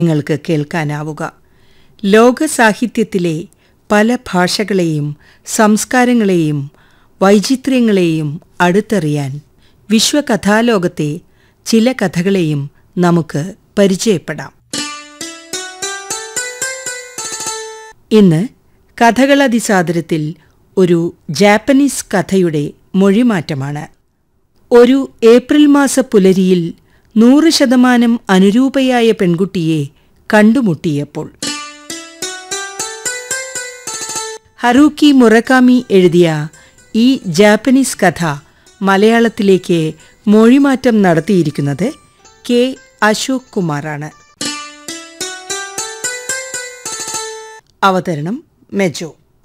നിങ്ങൾക്ക് കേൾക്കാനാവുക ലോക സാഹിത്യത്തിലെ പല ഭാഷകളെയും സംസ്കാരങ്ങളെയും വൈചിത്ര്യങ്ങളെയും അടുത്തറിയാൻ വിശ്വകഥാലോകത്തെ ചില കഥകളെയും നമുക്ക് പരിചയപ്പെടാം ഇന്ന് കഥകളതിസാദരത്തിൽ ഒരു ജാപ്പനീസ് കഥയുടെ മൊഴിമാറ്റമാണ് ഒരു ഏപ്രിൽ മാസ പുലരിയിൽ നൂറ് ശതമാനം അനുരൂപയായ പെൺകുട്ടിയെ കണ്ടുമുട്ടിയപ്പോൾ ഹറൂക്കി മുറക്കാമി എഴുതിയ ഈ ജാപ്പനീസ് കഥ മലയാളത്തിലേക്ക് മൊഴിമാറ്റം നടത്തിയിരിക്കുന്നത് കെ അശോക് കുമാറാണ് അവതരണം മെജോ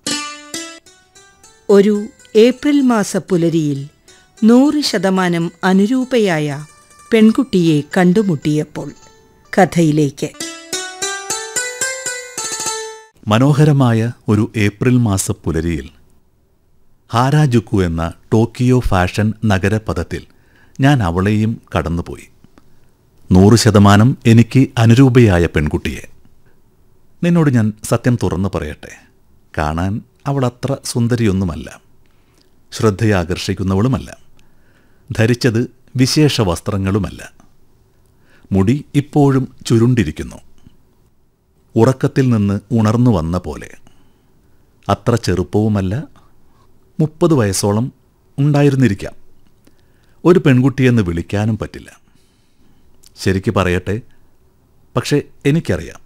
ഒരു ഏപ്രിൽ മാസ പുലരിയിൽ നൂറ് ശതമാനം അനുരൂപയായ പെൺകുട്ടിയെ കണ്ടുമുട്ടിയപ്പോൾ കഥയിലേക്ക് മനോഹരമായ ഒരു ഏപ്രിൽ മാസ പുലരിയിൽ ഹാരാജുക്കു എന്ന ടോക്കിയോ ഫാഷൻ നഗരപഥത്തിൽ ഞാൻ അവളെയും കടന്നുപോയി നൂറ് ശതമാനം എനിക്ക് അനുരൂപയായ പെൺകുട്ടിയെ നിന്നോട് ഞാൻ സത്യം തുറന്നു പറയട്ടെ കാണാൻ അവൾ അത്ര സുന്ദരിയൊന്നുമല്ല ശ്രദ്ധയാകർഷിക്കുന്നവളുമല്ല ധരിച്ചത് വിശേഷ വസ്ത്രങ്ങളുമല്ല മുടി ഇപ്പോഴും ചുരുണ്ടിരിക്കുന്നു ഉറക്കത്തിൽ നിന്ന് ഉണർന്നു വന്ന പോലെ അത്ര ചെറുപ്പവുമല്ല മുപ്പത് വയസ്സോളം ഉണ്ടായിരുന്നിരിക്കാം ഒരു പെൺകുട്ടിയെന്ന് വിളിക്കാനും പറ്റില്ല ശരിക്ക് പറയട്ടെ പക്ഷേ എനിക്കറിയാം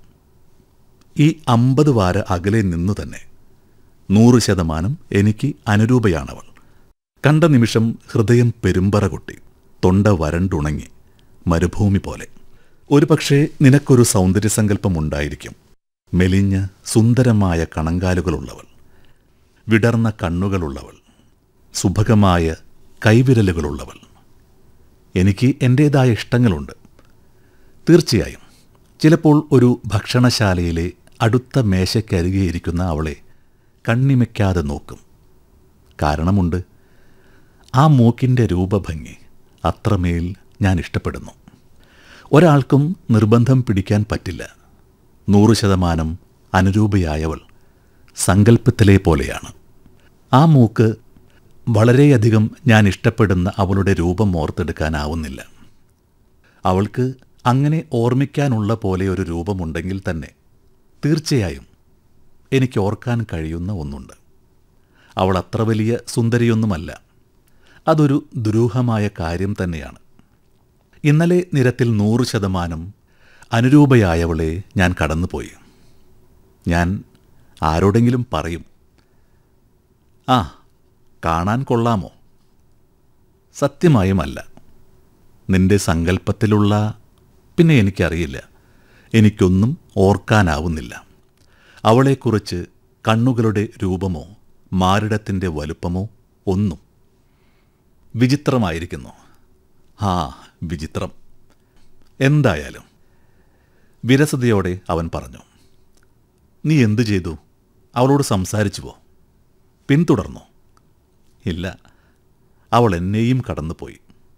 ഈ അമ്പത് വാര അകലെ നിന്നു തന്നെ നൂറ് ശതമാനം എനിക്ക് അനുരൂപയാണവൾ കണ്ട നിമിഷം ഹൃദയം പെരുമ്പറ കൊട്ടി തൊണ്ട വരണ്ടുണങ്ങി മരുഭൂമി പോലെ ഒരുപക്ഷേ നിനക്കൊരു സൗന്ദര്യസങ്കല്പം ഉണ്ടായിരിക്കും മെലിഞ്ഞ സുന്ദരമായ കണങ്കാലുകളുള്ളവൾ വിടർന്ന കണ്ണുകളുള്ളവൾ സുഭകമായ കൈവിരലുകളുള്ളവൾ എനിക്ക് എൻ്റേതായ ഇഷ്ടങ്ങളുണ്ട് തീർച്ചയായും ചിലപ്പോൾ ഒരു ഭക്ഷണശാലയിലെ അടുത്ത മേശയ്ക്കരികെ ഇരിക്കുന്ന അവളെ കണ്ണിമയ്ക്കാതെ നോക്കും കാരണമുണ്ട് ആ മൂക്കിൻ്റെ രൂപഭംഗി അത്രമേൽ ഞാൻ ഇഷ്ടപ്പെടുന്നു ഒരാൾക്കും നിർബന്ധം പിടിക്കാൻ പറ്റില്ല നൂറ് ശതമാനം അനുരൂപയായവൾ സങ്കല്പത്തിലെ പോലെയാണ് ആ മൂക്ക് വളരെയധികം ഞാൻ ഇഷ്ടപ്പെടുന്ന അവളുടെ രൂപം ഓർത്തെടുക്കാനാവുന്നില്ല അവൾക്ക് അങ്ങനെ ഓർമ്മിക്കാനുള്ള പോലെ ഒരു രൂപമുണ്ടെങ്കിൽ തന്നെ തീർച്ചയായും എനിക്ക് ഓർക്കാൻ കഴിയുന്ന ഒന്നുണ്ട് അവൾ അത്ര വലിയ സുന്ദരിയൊന്നുമല്ല അതൊരു ദുരൂഹമായ കാര്യം തന്നെയാണ് ഇന്നലെ നിരത്തിൽ നൂറ് ശതമാനം അനുരൂപയായവളെ ഞാൻ കടന്നുപോയി ഞാൻ ആരോടെങ്കിലും പറയും ആ കാണാൻ കൊള്ളാമോ സത്യമായുമല്ല നിന്റെ സങ്കല്പത്തിലുള്ള പിന്നെ എനിക്കറിയില്ല എനിക്കൊന്നും ഓർക്കാനാവുന്നില്ല അവളെക്കുറിച്ച് കണ്ണുകളുടെ രൂപമോ മാരിടത്തിൻ്റെ വലുപ്പമോ ഒന്നും വിചിത്രമായിരിക്കുന്നു ആ വിചിത്രം എന്തായാലും വിരസതയോടെ അവൻ പറഞ്ഞു നീ എന്തു ചെയ്തു അവളോട് സംസാരിച്ചുവോ പിന്തുടർന്നോ ഇല്ല അവൾ എന്നെയും കടന്നുപോയി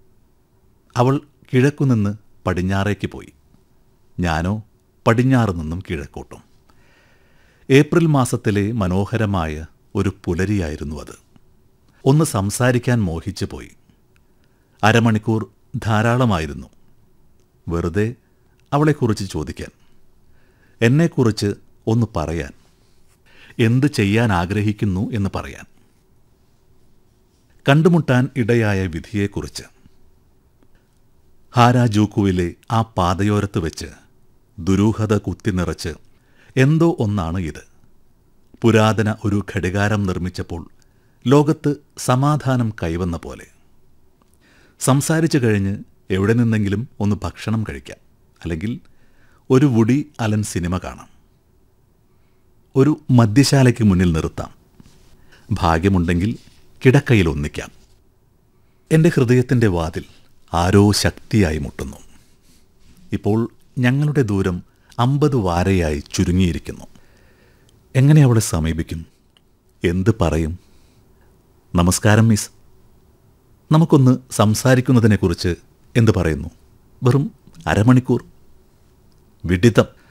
അവൾ കിഴക്കുനിന്ന് പടിഞ്ഞാറേക്ക് പോയി ഞാനോ പടിഞ്ഞാറ് നിന്നും കിഴക്കോട്ടും ഏപ്രിൽ മാസത്തിലെ മനോഹരമായ ഒരു പുലരിയായിരുന്നു അത് ഒന്ന് സംസാരിക്കാൻ മോഹിച്ചു പോയി അരമണിക്കൂർ ധാരാളമായിരുന്നു വെറുതെ അവളെക്കുറിച്ച് ചോദിക്കാൻ എന്നെക്കുറിച്ച് ഒന്ന് പറയാൻ എന്ത് ചെയ്യാൻ ആഗ്രഹിക്കുന്നു എന്ന് പറയാൻ കണ്ടുമുട്ടാൻ ഇടയായ വിധിയെക്കുറിച്ച് ഹാരാജൂക്കുവിലെ ആ പാതയോരത്ത് വെച്ച് ദുരൂഹത കുത്തിനിറച്ച് എന്തോ ഒന്നാണ് ഇത് പുരാതന ഒരു ഘടികാരം നിർമ്മിച്ചപ്പോൾ ലോകത്ത് സമാധാനം കൈവന്ന പോലെ സംസാരിച്ചു കഴിഞ്ഞ് എവിടെ നിന്നെങ്കിലും ഒന്ന് ഭക്ഷണം കഴിക്കാം അല്ലെങ്കിൽ ഒരു വുടി അലൻ സിനിമ കാണാം ഒരു മദ്യശാലയ്ക്ക് മുന്നിൽ നിർത്താം ഭാഗ്യമുണ്ടെങ്കിൽ കിടക്കയിൽ ഒന്നിക്കാം എൻ്റെ ഹൃദയത്തിൻ്റെ വാതിൽ ആരോ ശക്തിയായി മുട്ടുന്നു ഇപ്പോൾ ഞങ്ങളുടെ ദൂരം അമ്പത് വാരയായി ചുരുങ്ങിയിരിക്കുന്നു എങ്ങനെ അവളെ സമീപിക്കും എന്ത് പറയും നമസ്കാരം മിസ് നമുക്കൊന്ന് സംസാരിക്കുന്നതിനെക്കുറിച്ച് എന്ത് പറയുന്നു വെറും അരമണിക്കൂർ വിഡിതം